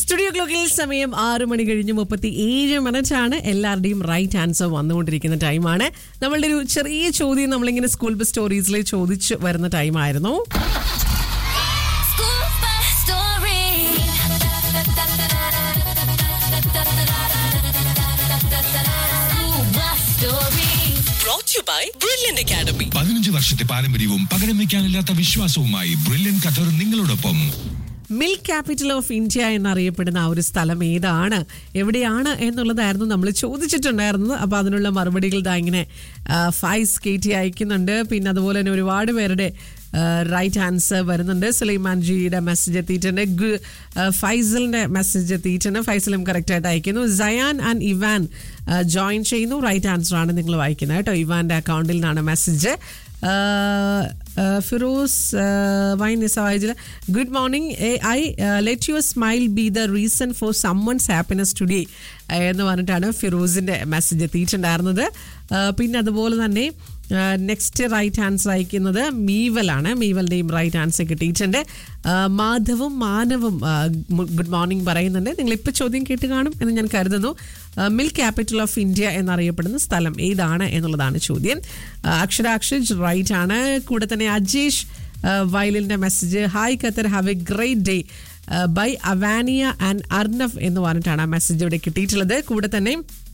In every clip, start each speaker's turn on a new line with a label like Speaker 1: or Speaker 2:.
Speaker 1: Studio ക്ലോക്കിൽ സമയം ആറ് മണി കഴിഞ്ഞ് മുപ്പത്തി ഏഴ് മിനിറ്റ് ആണ് എല്ലാവരുടെയും റൈറ്റ് ആൻസർ വന്നുകൊണ്ടിരിക്കുന്ന ടൈമാണ് നമ്മളുടെ ഒരു ചെറിയ ചോദ്യം നമ്മളിങ്ങനെ സ്കൂൾ ബസ് സ്റ്റോറീസിൽ ചോദിച്ചു വരുന്ന ടൈമായിരുന്നു
Speaker 2: School bus story. School bus story.
Speaker 3: brought you by Brilliant Academy.
Speaker 4: പതിനഞ്ച് വർഷത്തെ പാരമ്പര്യവും പകരം വെക്കാനില്ലാത്ത വിശ്വാസവുമായി ബ്രില്യൻ ഖത്തർ നിങ്ങളോടൊപ്പം
Speaker 1: മിൽക്ക് ക്യാപിറ്റൽ ഓഫ് ഇന്ത്യ എന്നറിയപ്പെടുന്ന ആ ഒരു സ്ഥലം ഏതാണ് എവിടെയാണ് എന്നുള്ളതായിരുന്നു നമ്മൾ ചോദിച്ചിട്ടുണ്ടായിരുന്നത് അപ്പോൾ അതിനുള്ള മറുപടികൾ ഇതാ ഇങ്ങനെ ഫൈസ് കയറ്റി അയക്കുന്നുണ്ട് പിന്നെ അതുപോലെ തന്നെ ഒരുപാട് പേരുടെ റൈറ്റ് ആൻസർ വരുന്നുണ്ട് സുലൈമാൻ ജിയുടെ മെസ്സേജ് എത്തിയിട്ടുണ്ട് ഗു- ആ, ഫൈസലിന്റെ മെസ്സേജ് എത്തിയിട്ടുണ്ട് ഫൈസലും കറക്റ്റായിട്ട് അയക്കുന്നു സയാൻ ആൻഡ് ഇവാൻ ജോയിൻ ചെയ്യുന്നു റൈറ്റ് ആൻസർ ആണ് നിങ്ങൾ വായിക്കുന്നത് കേട്ടോ ഇവാന്റെ അക്കൗണ്ടിൽ നിന്നാണ് മെസ്സേജ് ഫിറോസ് വൈൻ നിസവായിജിൽ good morning I let your smile be the reason for someone's happiness today എന്ന് പറഞ്ഞിട്ടാണ് ഫിറോസിന്റെ മെസ്സേജ് എത്തിയിട്ടുണ്ടായിരുന്നത് ആ, പിന്നെ അതുപോലെ തന്നെ നെക്സ്റ്റ് റൈറ്റ് ആൻസർ അയക്കുന്നത് മീവലാണ് മീവലിൻ്റെയും റൈറ്റ് ആൻസർ കിട്ടിയിട്ടുണ്ട് ആ, മാധവും മാനവും ഗുഡ് മോർണിംഗ് പറയുന്നുണ്ട് നിങ്ങൾ ഇപ്പോൾ ചോദ്യം കേട്ട് കാണും എന്ന് ഞാൻ കരുതുന്നു മിൽക്ക് ക്യാപിറ്റൽ ഓഫ് ഇന്ത്യ എന്നറിയപ്പെടുന്ന സ്ഥലം ഏതാണ് എന്നുള്ളതാണ് ചോദ്യം ആ, അക്ഷരാക്ഷജ് റൈറ്റ് ആണ് കൂടെ തന്നെ അജേഷ് വയലിൻ്റെ message hi Qatar have a great day by Avaniya and Arnav എന്ന് പറഞ്ഞിട്ടാണ് ആ മെസ്സേജ് ഇവിടെ കിട്ടിയിട്ടുള്ളത് കൂടെ തന്നെ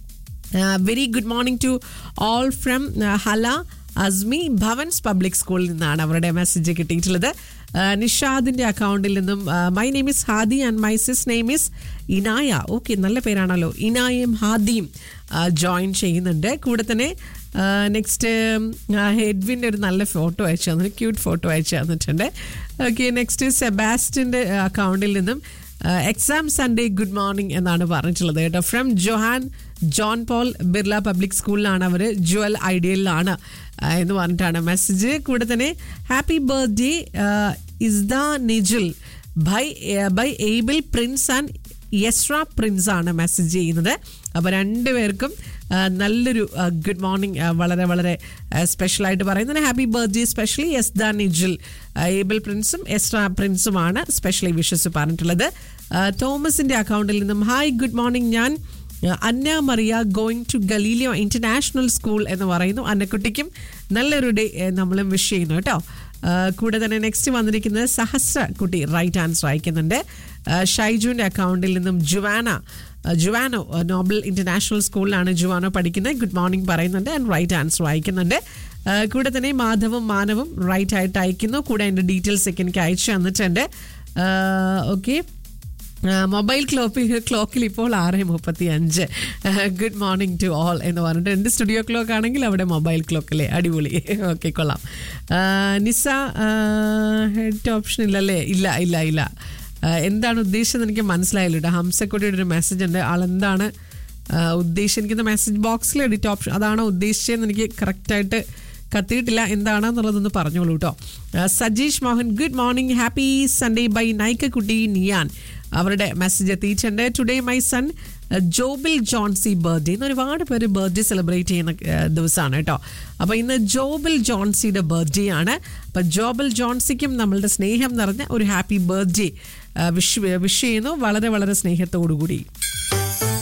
Speaker 1: very good morning to all from Hala Asmi Bhavans public സ്കൂളിൽ നിന്നാണ് അവരുടെ മെസ്സേജ് കിട്ടിയിട്ടുള്ളത് Uh, നിഷാദിന്റെ അക്കൗണ്ടിൽ നിന്നും my name is Hadi and my sis name is Inaya okay നല്ല പേരാണല്ലോ ഇനായയും ഹാദിയും ജോയിൻ ചെയ്യുന്നുണ്ട് കൂടെ തന്നെ നെക്സ്റ്റ് ഹെഡ്വിൻ്റെ ഒരു നല്ല ഫോട്ടോ അയച്ചു തന്നു ക്യൂട്ട് ഫോട്ടോ അയച്ചു തന്നിട്ടുണ്ട് ഓക്കെ നെക്സ്റ്റ് സെബാസ്റ്റിൻ്റെ അക്കൗണ്ടിൽ നിന്നും എക്സാം സൺഡേ ഗുഡ് മോർണിംഗ് എന്നാണ് പറഞ്ഞിട്ടുള്ളത് കേട്ടോ from Johan John Paul Birla public സ്കൂളിലാണ് അവർ ജുവൽ ഐഡിയലിലാണ് ആ, എന്ന് പറഞ്ഞിട്ടാണ് മെസ്സേജ് കൂടെ തന്നെ happy birthday Izda Nijul by by Able Prince and Yasra Prince ആണ് മെസ്സേജ് ചെയ്യുന്നത് അപ്പോൾ രണ്ടുപേർക്കും ആ, നല്ലൊരു ഗുഡ് മോർണിംഗ് വളരെ വളരെ സ്പെഷ്യലായിട്ട് പറയുന്നത് happy birthday specially Yazda Nijul Able പ്രിൻസും എസ്ര പ്രിൻസുമാണ് സ്പെഷ്യലി വിഷസ് പറഞ്ഞിട്ടുള്ളത് ആ, തോമസിന്റെ അക്കൗണ്ടിൽ നിന്നും ഹായ് ഗുഡ് മോർണിംഗ് ഞാൻ ആ, Anna Maria going to Galileo international school എന്ന് പറയുന്നു അന്നക്കുട്ടിക്കും നല്ലൊരു ഡേ നമ്മളും വിഷ് ചെയ്യുന്നു കേട്ടോ ആ, കൂടെ തന്നെ നെക്സ്റ്റ് വന്നിരിക്കുന്നത് സഹസ്ര കുട്ടി റൈറ്റ് ആൻസർ അയക്കുന്നുണ്ട് ആ, ഷൈജുവിന്റെ അക്കൗണ്ടിൽ നിന്നും ജുവാന ആ, ജുവാനോ ആ, നോബൽ ഇന്റർനാഷണൽ സ്കൂളിലാണ് ജുവാനോ പഠിക്കുന്നത് ഗുഡ് മോർണിംഗ് പറയുന്നുണ്ട് ആൻഡ് റൈറ്റ് ആൻസർ അയക്കുന്നുണ്ട് ആ, കൂടെ തന്നെ മാധവും മാനവും റൈറ്റ് ആയിട്ട് അയക്കുന്നു കൂടെ അതിൻ്റെ ഡീറ്റെയിൽസ് ഒക്കെ എനിക്ക് അയച്ചു തന്നിട്ടുണ്ട് ഓക്കെ മൊബൈൽ ക്ലോക്കിൽ ക്ലോക്കിൽ ഇപ്പോൾ ആറ് മുപ്പത്തി അഞ്ച് ഗുഡ് മോർണിംഗ് ടു ഓൾ എന്ന് പറഞ്ഞിട്ട് എൻ്റെ സ്റ്റുഡിയോ ക്ലോക്ക് ആണെങ്കിൽ അവിടെ മൊബൈൽ ക്ലോക്കല്ലേ അടിപൊളി ഓക്കെ കൊള്ളാം ആ, നിസ ഹെഡ് ഓപ്ഷൻ ഇല്ലല്ലേ ഇല്ല ഇല്ല ഇല്ല ആ, എന്താണ് ഉദ്ദേശിച്ചത് എനിക്ക് മനസ്സിലായില്ല കേട്ടോ ഹംസക്കുട്ടിയുടെ ഒരു മെസ്സേജ് ഉണ്ട് ആളെന്താണ് ആ, ഉദ്ദേശിച്ചിരിക്കുന്ന മെസ്സേജ് ബോക്സിൽ എഡിറ്റ് ഓപ്ഷൻ അതാണോ ഉദ്ദേശിച്ചതെന്ന് എനിക്ക് കറക്റ്റായിട്ട് കത്തിയിട്ടില്ല എന്താണെന്നുള്ളതൊന്ന് പറഞ്ഞോളൂ കേട്ടോ ആ, Sajeesh Mohan good morning happy Sunday by നൈക്കക്കുട്ടി നിയാൻ അവരുടെ മെസ്സേജ് എത്തിയിട്ടുണ്ട് today my son Jobil Johnsy birthday ഇന്ന് ഒരുപാട് പേര് ബർത്ത്ഡേ സെലിബ്രേറ്റ് ചെയ്യുന്ന ആ, ദിവസമാണ് കേട്ടോ അപ്പോൾ ഇന്ന് ജോബിൽ ജോൺസിയുടെ ബർത്ത്ഡേ ആണ് അപ്പോൾ ജോബിൽ ജോൺസിക്കും നമ്മളുടെ സ്നേഹം നിറഞ്ഞ ഒരു ഹാപ്പി ബർത്ത്ഡേ വിഷ് വിഷ് ചെയ്യുന്നു വളരെ വളരെ സ്നേഹത്തോടു കൂടി